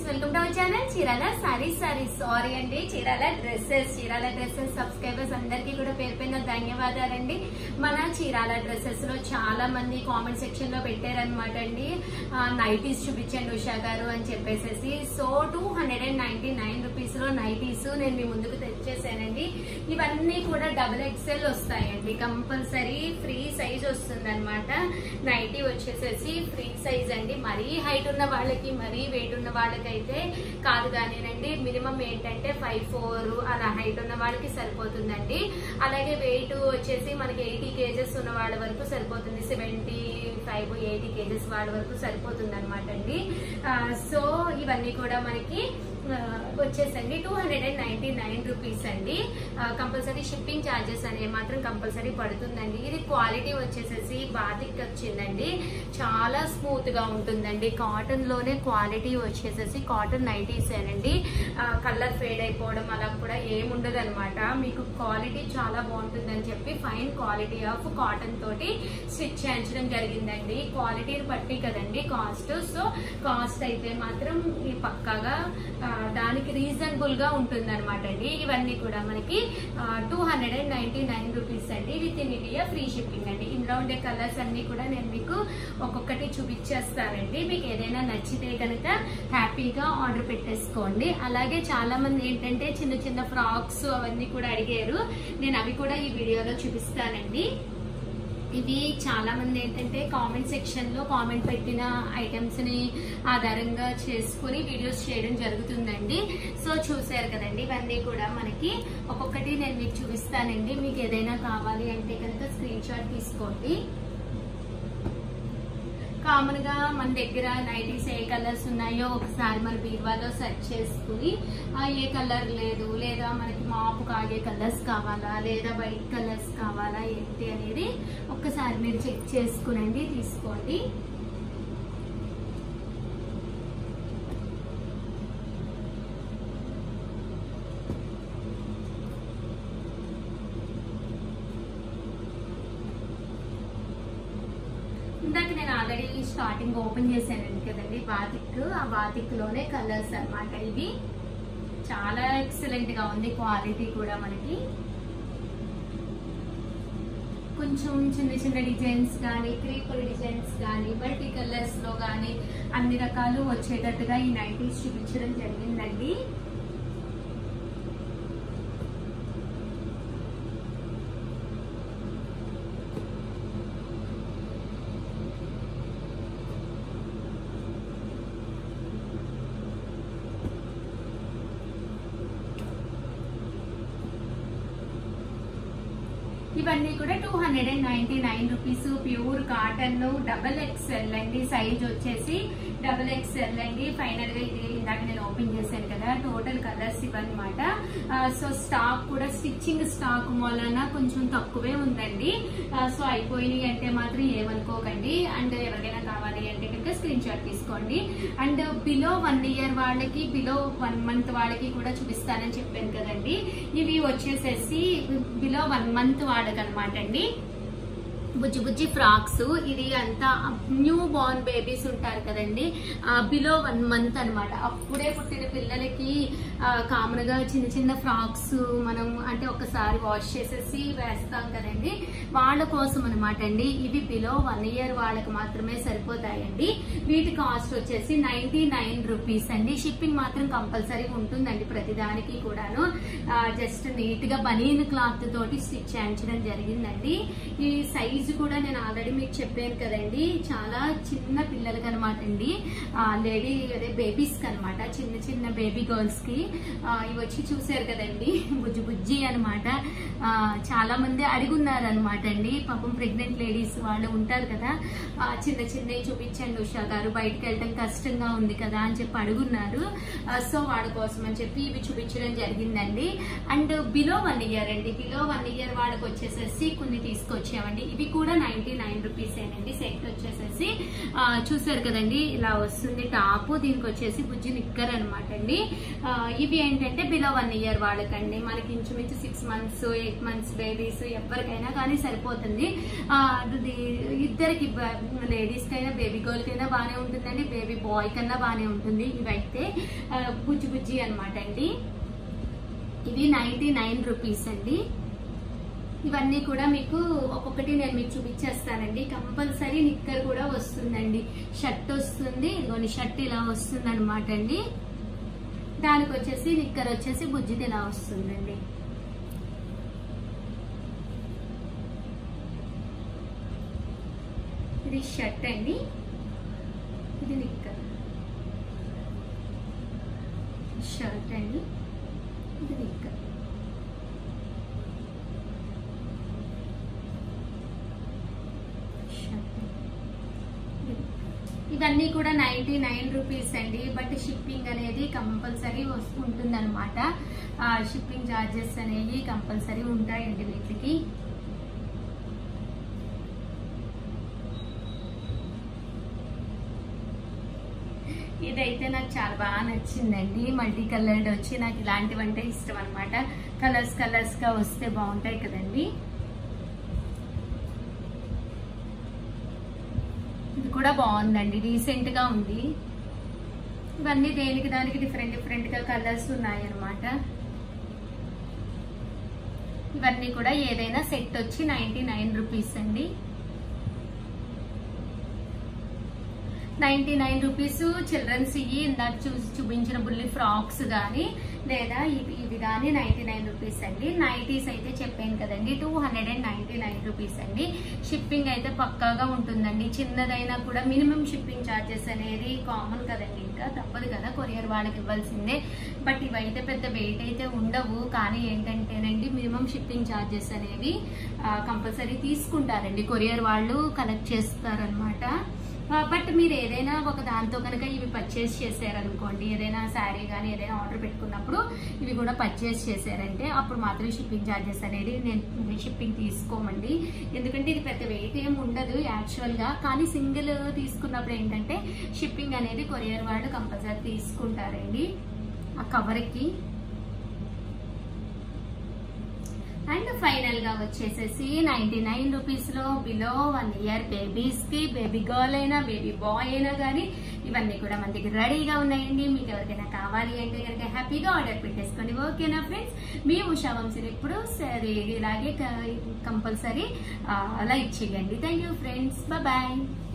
welcome to our channel Chirala saris saris sorry అండి Chirala dresses Chirala dresses subscribers అందరికీ కూడా పేరు పైన ధన్యవాదాలండి మన చీరాల డ్రెస్సెస్ లో చాలా మంది కామెంట్ సెక్షన్ లో పెట్టారనమాట అండి నైటీస్ చూపించండి ఉషా గారు అని చెప్పేసి so two hundred and ninety nine rupees లో నైటీస్ నేను మీ ముందుకు తెచ్చేసానండి ఇవన్నీ కూడా డబుల్ ఎక్సెల్ వస్తాయండి కంపల్సరీ ఫ్రీ సైజ్ వస్తుంది అనమాట నైటీ వచ్చేసేసి ఫ్రీ సైజ్ అండి మరీ హైట్ ఉన్న వాళ్ళకి మరీ వెయిట్ ఉన్న వాళ్ళకైతే కాదు కానీనండి మినిమం ఏంటంటే ఫైవ్ ఫోర్ అలా హైట్ ఉన్న వాళ్ళకి సరిపోతుందండి అలాగే వెయిట్ వచ్చేసి మనకి ఎయిటీ కేజెస్ ఉన్న వాళ్ళ వరకు సరిపోతుంది సెవెంటీ ఫైవ్ ఎయిటీ కేజెస్ వాళ్ళ వరకు సరిపోతుంది అనమాట అండి ఆ, సో ఇవన్నీ కూడా మనకి ఆ, వచ్చేసండి two hundred and ninety nine rupees అండి కంపల్సరీ షిప్పింగ్ ఛార్జెస్ అనేవి మాత్రం కంపల్సరీ పడుతుందండి ఇది క్వాలిటీ వచ్చేసేసి బాతిక్ వచ్చిందండి చాలా స్మూత్ గా ఉంటుందండి కాటన్ లోనే క్వాలిటీ వచ్చేసేసి కాటన్ నైటీస్ అండి కలర్ ఫేడ్ అయిపోవడం అలా కూడా ఏముండదు అనమాట మీకు క్వాలిటీ చాలా బాగుంటుందని చెప్పి ఫైన్ క్వాలిటీ ఆఫ్ కాటన్ తోటి స్టిచ్ చేయించడం జరిగిందండి క్వాలిటీని బట్టి కదండి కాస్ట్ సో కాస్ట్ అయితే మాత్రం ఈ పక్కాగా ఆ, దానికి రీజనబుల్ గా ఉంటుంది అనమాట అండి ఇవన్నీ కూడా మనకి two hundred and ninety nine rupees అండి within India free shipping అండి ఇందులో ఉండే కలర్స్ అన్ని కూడా నేను మీకు ఒక్కొక్కటి చూపించేస్తానండి మీకు ఏదైనా నచ్చితే కనుక హ్యాపీగా ఆర్డర్ పెట్టేసుకోండి అలాగే చాలా మంది ఏంటంటే చిన్న చిన్న ఫ్రాక్స్ అవన్నీ కూడా అడిగారు నేను అవి కూడా ఈ వీడియోలో చూపిస్తానండి ఇవి చాలా మంది ఏంటంటే కామెంట్ సెక్షన్ లో కామెంట్ పెట్టిన ఐటమ్స్ ని ఆధారంగా చేసుకుని వీడియోస్ చేయడం జరుగుతుందండి సో చూసారు కదండి ఇవన్నీ కూడా మనకి ఒక్కొక్కటి నేను మీకు చూపిస్తానండి మీకు ఏదైనా కావాలి అంటే కనుక స్క్రీన్ షాట్ తీసుకోండి కామన్ గా మన దగ్గర నైటీస్ ఏ కలర్స్ ఉన్నాయో ఒకసారి మన బీరువాలో సెర్చ్ చేసుకుని ఆ ఏ కలర్ లేదు లేదా మనకి మాపు కాగే కలర్స్ కావాలా లేదా వైట్ కలర్స్ కావాలా ఏంటి అనేది ఒక్కసారి మీరు చెక్ చేసుకునండి తీసుకోండి ఇందాక నేను ఆల్రెడీ స్టార్టింగ్ ఓపెన్ చేశాను కదండి బాతిక్ ఆ బాతిక్ లోనే కలర్స్ అన్నమాట ఇవి చాలా ఎక్సలెంట్ గా ఉంది క్వాలిటీ కూడా మనకి కొంచెం చిన్న చిన్న డిజైన్స్ కానీ క్రీపర్ డిజైన్స్ కానీ మల్టీ కలర్స్ లో కానీ అన్ని రకాలు వచ్చేటట్టుగా ఈ నైటీస్ చూపించడం జరిగిందండి ఇవన్నీ కూడా two hundred and ninety nine rupees pure cotton double XL అండి సైజ్ వచ్చేసి డబల్ ఎక్స్ఎల్ అండి ఫైనల్ గా ఇది ఇందాక నేను ఓపెన్ చేశాను కదా టోటల్ కలర్స్ ఇవన్నమాట సో స్టాక్ కూడా స్టిచ్చింగ్ స్టాక్ వలన కొంచెం తక్కువే ఉందండి సో అయిపోయినాయి అంటే మాత్రం ఏమనుకోకండి అండ్ ఎవరికైనా కావాలి అంటే కనుక స్క్రీన్ షాట్ తీసుకోండి అండ్ బిలో వన్ ఇయర్ వాళ్ళకి బిలో వన్ మంత్ వాళ్ళకి కూడా చూపిస్తానని చెప్పాను కదండి ఇవి వచ్చేసేసి బిలో వన్ మంత్ వాళ్ళకి అనమాట అండి బుజ్జి బుజ్జి ఫ్రాక్స్ ఇది అంతా న్యూ బోర్న్ బేబీస్ ఉంటారు కదండి బిలో వన్ మంత్ అన్నమాట అప్పుడే పుట్టిన పిల్లలకి కామన్ గా చిన్న చిన్న ఫ్రాక్స్ మనం అంటే ఒకసారి వాష్ చేసేసి వేస్తాం కదండి వాళ్ళ కోసం అనమాట అండి ఇవి బిలో వన్ ఇయర్ వాళ్ళకి మాత్రమే సరిపోతాయండి వీటి కాస్ట్ వచ్చేసి నైన్టీ నైన్ రూపీస్ అండి షిప్పింగ్ మాత్రం కంపల్సరీ ఉంటుందండి ప్రతిదానికి కూడాను జస్ట్ నీట్ గా బనీన్ క్లాత్ తోటి స్టిచ్ చేయించడం జరిగిందండి ఈ సైజ్ కూడా నేను ఆల్రెడీ మీకు చెప్పాను కదండి చాలా చిన్న పిల్లలకి అనమాట అండి లేడీ అదే బేబీస్ కి అనమాట చిన్న చిన్న బేబీ గర్ల్స్ కి ఆ, ఇవి వచ్చి చూసారు కదండి బుజ్జి బుజ్జి అనమాట చాలా మంది అడిగున్నారు అనమాట అండి పాపం ప్రెగ్నెంట్ లేడీస్ వాళ్ళు ఉంటారు కదా ఆ, చిన్న చిన్నవి చూపించండి ఉషా గారు బయటకు వెళ్ళడం కష్టంగా ఉంది కదా అని చెప్పి అడుగున్నారు ఆ, సో వాళ్ళ కోసం అని చెప్పి ఇవి చూపించడం జరిగిందండి అండ్ బిలో వన్ ఇయర్ అండి బిలో వన్ ఇయర్ వాళ్ళకి వచ్చేసేసి కొన్ని తీసుకొచ్చామండి ఇవి కూడా నైన్టీ నైన్ రూపీస్ ఏనండి సెట్ వచ్చేసేసి ఆ, చూసారు కదండి ఇలా వస్తుంది టాప్ దీనికి వచ్చేసి బుజ్జి నిక్కర్ అనమాట అండి ఆ, ఇవి ఏంటంటే బిలో వన్ ఇయర్ వాళ్ళకండి మనకి ఇంచుమించు six months eight months babies ఎవరికైనా కానీ సరిపోతుంది ఆ, అది ఇద్దరికి లేడీస్ కైనా బేబీ గర్ల్ కైనా బాగానే ఉంటుందండి బేబీ బాయ్ కన్నా బాగానే ఉంటుంది ఇవైతే ఆ, బుజ్జి బుజ్జి అనమాట అండి ఇవి నైన్టీ నైన్ రూపీస్ అండి ఇవన్నీ కూడా మీకు ఒక్కొక్కటి నేను మీకు చూపించేస్తానండి కంపల్సరీ నిక్కర్ కూడా వస్తుందండి షర్ట్ వస్తుంది ఇదిగోని షర్ట్ ఇలా వస్తుంది అనమాట అండి దానికి వచ్చేసి నిక్కర్ వచ్చేసి బుజ్జిది ఇలా వస్తుందండి ఇది షర్ట్ అండి ఇది నిక్కర్ షర్ట్ అండి ఇది నిక్కర్ ఇవన్నీ కూడా నైన్టీ నైన్ రూపీస్ అండి బట్ షిప్పింగ్ అనేది కంపల్సరీ ఉంటుంది అనమాట షిప్పింగ్ ఛార్జెస్ అనేవి కంపల్సరీ ఉంటాయండి వీటికి ఇదైతే నాకు చాలా బాగా నచ్చిందండి మల్టీ కలర్డ్ వచ్చి నాకు ఇలాంటివంటే ఇష్టం అనమాట కలర్స్ కలర్స్ గా వస్తే బాగుంటాయి కదండి ఇది కూడా బాగుందండి రీసెంట్ గా ఉంది ఇవన్నీ దేనికి దానికి డిఫరెంట్ డిఫరెంట్ గా కలర్స్ ఉన్నాయి అనమాట ఇవన్నీ కూడా ఏదైనా సెట్ వచ్చి నైన్టీ నైన్ రూపీస్ అండి నైన్టీ నైన్ రూపీస్ చిల్డ్రన్స్ ఇవి ఇందాక చూసి చూపించిన బుల్లి ఫ్రాక్స్ కానీ లేదా ఇవి ఇవి కానీ నైన్టీ నైన్ రూపీస్ అండి నైటీస్ అయితే చెప్పాను కదండి two hundred and ninety nine rupees అండి షిప్పింగ్ అయితే పక్కాగా ఉంటుందండి చిన్నదైనా కూడా మినిమం షిప్పింగ్ ఛార్జెస్ అనేది కామన్ కదండి ఇంకా తప్పదు కదా కొరియర్ వాళ్ళకి ఇవ్వాల్సిందే బట్ ఇవైతే పెద్ద వెయిట్ అయితే ఉండవు కానీ ఏంటంటేనండి మినిమం షిప్పింగ్ ఛార్జెస్ అనేవి కంపల్సరీ తీసుకుంటారండి కొరియర్ వాళ్ళు కలెక్ట్ చేస్తారనమాట బట్ మీరు ఏదైనా ఒక దాంతో కనుక ఇవి పర్చేస్ చేశారనుకోండి ఏదైనా శారీ కానీ ఏదైనా ఆర్డర్ పెట్టుకున్నప్పుడు ఇవి కూడా పర్చేస్ చేశారంటే అప్పుడు మాత్రం షిప్పింగ్ ఛార్జెస్ అనేది నేను షిప్పింగ్ తీసుకోమండి ఎందుకంటే ఇది పెద్ద వెయిట్ ఏం ఉండదు యాక్చువల్గా కానీ సింగిల్ తీసుకున్నప్పుడు ఏంటంటే షిప్పింగ్ అనేది కొరియర్ వాళ్ళు కంపల్సరీ తీసుకుంటారండి ఆ కవర్కి అండ్ ఫైనల్ గా వచ్చేసేసి నైన్టీ నైన్ రూపీస్ లో బిలో వన్ ఇయర్ బేబీస్ కి బేబీ గర్ల్ అయినా బేబీ బాయ్ అయినా కానీ ఇవన్నీ కూడా మన దగ్గర రెడీగా ఉన్నాయండి మీకు ఎవరికైనా కావాలి అంటే కనుక హ్యాపీగా ఆర్డర్ పెట్టేసుకోండి ఓకేనా ఫ్రెండ్స్ మీ ఉషా వంశీని ఎప్పుడు సరే ఇలాగే కంపల్సరీ లైక్ చేయండి థ్యాంక్ యూ ఫ్రెండ్స్ బాయ్